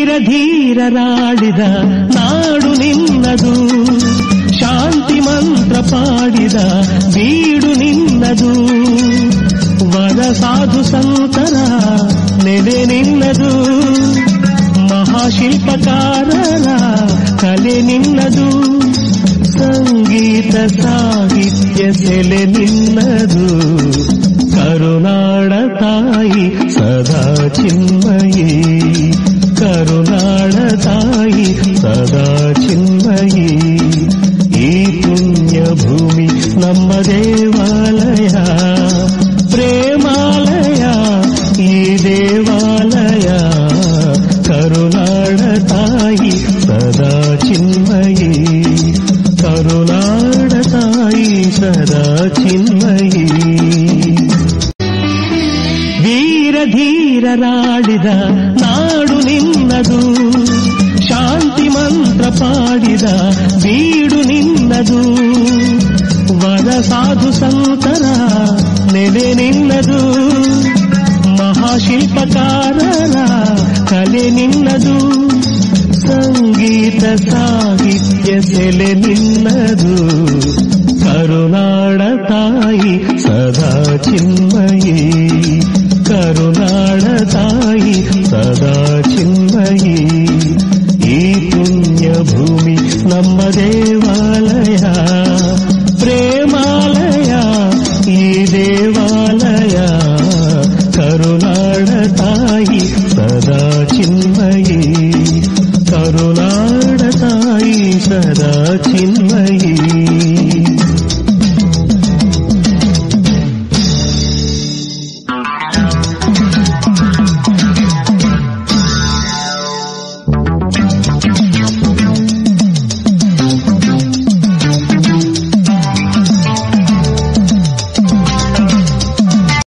ವೀರ ಧೀರರಾಡಿದ ನಾಡು ನಿನ್ನದು ಶಾಂತಿ ಮಂತ್ರ ಪಾಡಿದ ಬೀಡು ನಿನ್ನದು ವರ ಸಾಧು ಸಂತರ ನೆಲೆ ನಿನ್ನದು ಮಹಾಶಿಲ್ಪಕಾರರ ಕಲೆ ನಿನ್ನದು ಸಂಗೀತ ಸಾಹಿತ್ಯ ಸೆಲೆ ನಿನ್ನದು ಕರುನಾಡ ತಾಯಿ ಸದಾ ಚಿನ್ಮಯಿ ಕರುನಾಡ ತಾಯಿ ಸದಾ ಚಿನ್ಮಯಿ ಈ ಪುಣ್ಯ ಭೂಮಿ ನಮ್ಮ ದೇವಾಲಯ ಪ್ರೇಮಾಲಯ ಈ ದೇವಾಲಯ ಕರುನಾಡ ತಾಯಿ ಸದಾ ಚಿನ್ಮಯಿ ಕರುನಾಡ ತಾಯಿ ಸದಾ ಚಿನ್ಮಯಿ ವೀರ ಧೀರರಾಡಿದ ನಾಡು ನಿನ್ನದು ಶಾಂತಿ ಮಂತ್ರ ಪಾಡಿದ ಬೀಡು ನಿನ್ನದು ವರ ಸಾಧು ಸಂತರ ನೆಲೆ ನಿನ್ನದು ಮಹಾಶಿಲ್ಪಕಾರರ ಕಲೆ ನಿನ್ನದು ಸಂಗೀತ ಸಾಹಿತ್ಯ ಸೆಲೆ ನಿನ್ನದು ಕರುನಾಡ ತಾಯಿ ಸದಾ ಚಿನ್ಮಯಿ ಕರುನಾಡ ತಾಯಿ ಸದಾ ಚಿನ್ಮಯಿ ಈ ಪುಣ್ಯ ಭೂಮಿ ನಮ್ಮ ದೇವಾಲಯ ಪ್ರೇಮಾಲಯ ಈ ದೇವಾಲಯ ಕರುನಾಡ ತಾಯಿ ಸದಾ ಚಿನ್ಮಯಿ ಕರುನಾಡ ತಾಯಿ ಸದಾ ಚಿನ್ಮಯಿ